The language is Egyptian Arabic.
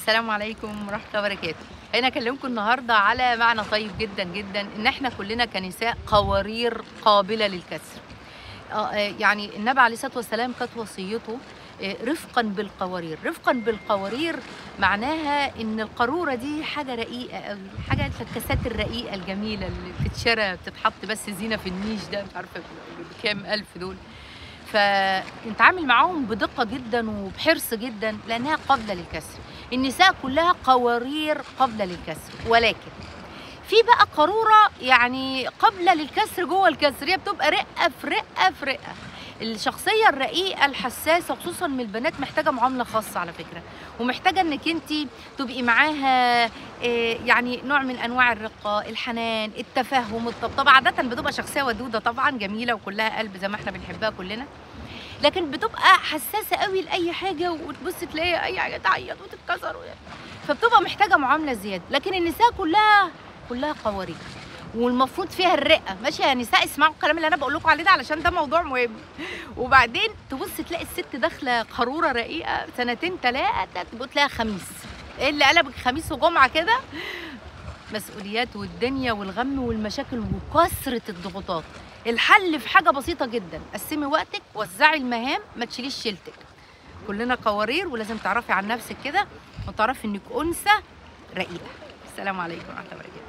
السلام عليكم ورحمة الله وبركاته أنا أكلمكم النهاردة على معنى طيب جدا جدا إن إحنا كلنا كنساء قوارير قابلة للكسر آه، آه، يعني النبي عليه الصلاة والسلام كانت وصيته آه، رفقا بالقوارير رفقا بالقوارير معناها ان القارورة دي حاجة رقيقة قوي حاجة الكاسات الرقيقة الجميلة اللي بتتشرى بتتحط بس زينة في النيش ده مش عارفة بكام ألف دول فنتعامل معاهم بدقة جدا وبحرص جدا لأنها قابلة للكسر النساء كلها قوارير قابلة للكسر ولكن في بقى قارورة يعني قابلة للكسر جوه الكسر هي بتبقى رقة في رقة في رقة الشخصية الرقيقة الحساسة خصوصا من البنات محتاجة معاملة خاصة على فكرة ومحتاجة انك انت تبقي معاها آه، يعني نوع من انواع الرقة الحنان التفهم الطبطبة عادة بتبقى شخصية ودودة طبعا جميلة وكلها قلب زي ما احنا بنحبها كلنا لكن بتبقى حساسة قوي لأي حاجة وتبص تلاقي أي حاجة تعيط وتتكسر و- فبتبقى محتاجة معاملة زيادة لكن النساء كلها كلها قوارير والمفروض فيها الرقه ماشي يا نساء اسمعوا الكلام اللي انا بقول لكم عليه ده علشان ده موضوع مهم وبعدين تبص تلاقي الست داخله قاروره رقيقه سنتين ثلاثه تبقى تلاقيها خميس ايه اللي قلبك خميس وجمعه كده مسؤوليات والدنيا والغم والمشاكل وكثره الضغوطات الحل في حاجه بسيطه جدا قسمي وقتك وزعي المهام ما تشيليش شيلتك كلنا قوارير ولازم تعرفي عن نفسك كده وتعرفي انك انثى رقيقه السلام عليكم ورحمه الله وبركاته